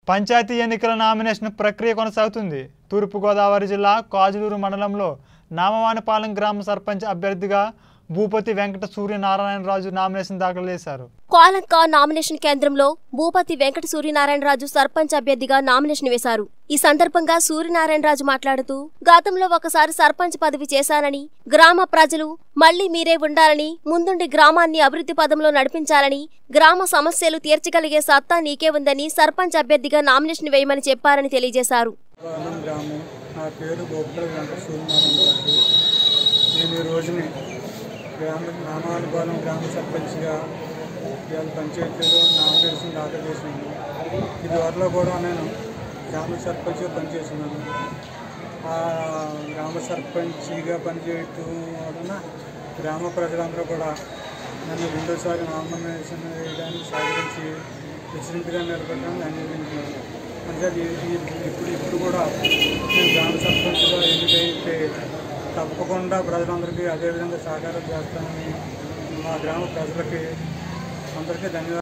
పంచాయతీ ఎన్నికల నామినేషన్ ప్రక్రియ కొనసాగుతుంది తూర్పుగోదావరి జిల్లా కాజులూరు మండలంలో నామవానిపాలెం గ్రామ సర్పంచ్ అభ్యర్థిగా భూపతి వెంకట సూర్యనారాయణరాజు నామినేషన్ దాఖలు చేశారు కోలంక నామినేషన్ కేంద్రంలో భూపతి వెంకట సూర్యనారాయణరాజు సర్పంచ్ అభ్యర్థిగా నామినేషన్ వేశారు ఈ సందర్భంగా సూర్యనారాయణరాజు మాట్లాడుతూ గతంలో ఒకసారి సర్పంచ్ పదవి చేశానని గ్రామ ప్రజలు మళ్లీ మీరే ఉండాలని ముందుండి గ్రామాన్ని అభివృద్ధి పదంలో నడిపించాలని గ్రామ సమస్యలు తీర్చగలిగే సత్తా నీకే ఉందని సర్పంచ్ అభ్యర్థిగా నామినేషన్ వేయమని చెప్పారని తెలియజేశారు పాలెం గ్రామం నా పేరు గోపుల వెంకట సూర్యనారాయణ నేను ఈ రోజుని గ్రామ నామానుపాలెం గ్రామ సర్పంచ్గా ఇవాళ పంచాయతీలో నామినేషన్ దాఖలు చేసినాను ఇదివరలో కూడా నేను గ్రామ సర్పంచ్గా పనిచేస్తున్నాను ఆ గ్రామ సర్పంచ్గా పనిచేయటం వలన గ్రామ ప్రజలందరూ కూడా నన్ను రెండోసారి నామినేషన్ వేయడానికి సహకరించి ప్రెసిడెంట్గా నిలబెట్టడానికి అంగీకరించినాను అంటే ఈ- ఈ- ఇప్పుడు ఇప్పుడు కూడా నేను గ్రామ సర్పంచ్గా ఎన్నికైతే తప్పకుండా ప్రజలందరికీ అదేవిధంగా సహకారం చేస్తానని మా గ్రామ ప్రజలకి అందరికీ ధన్యవాదాలు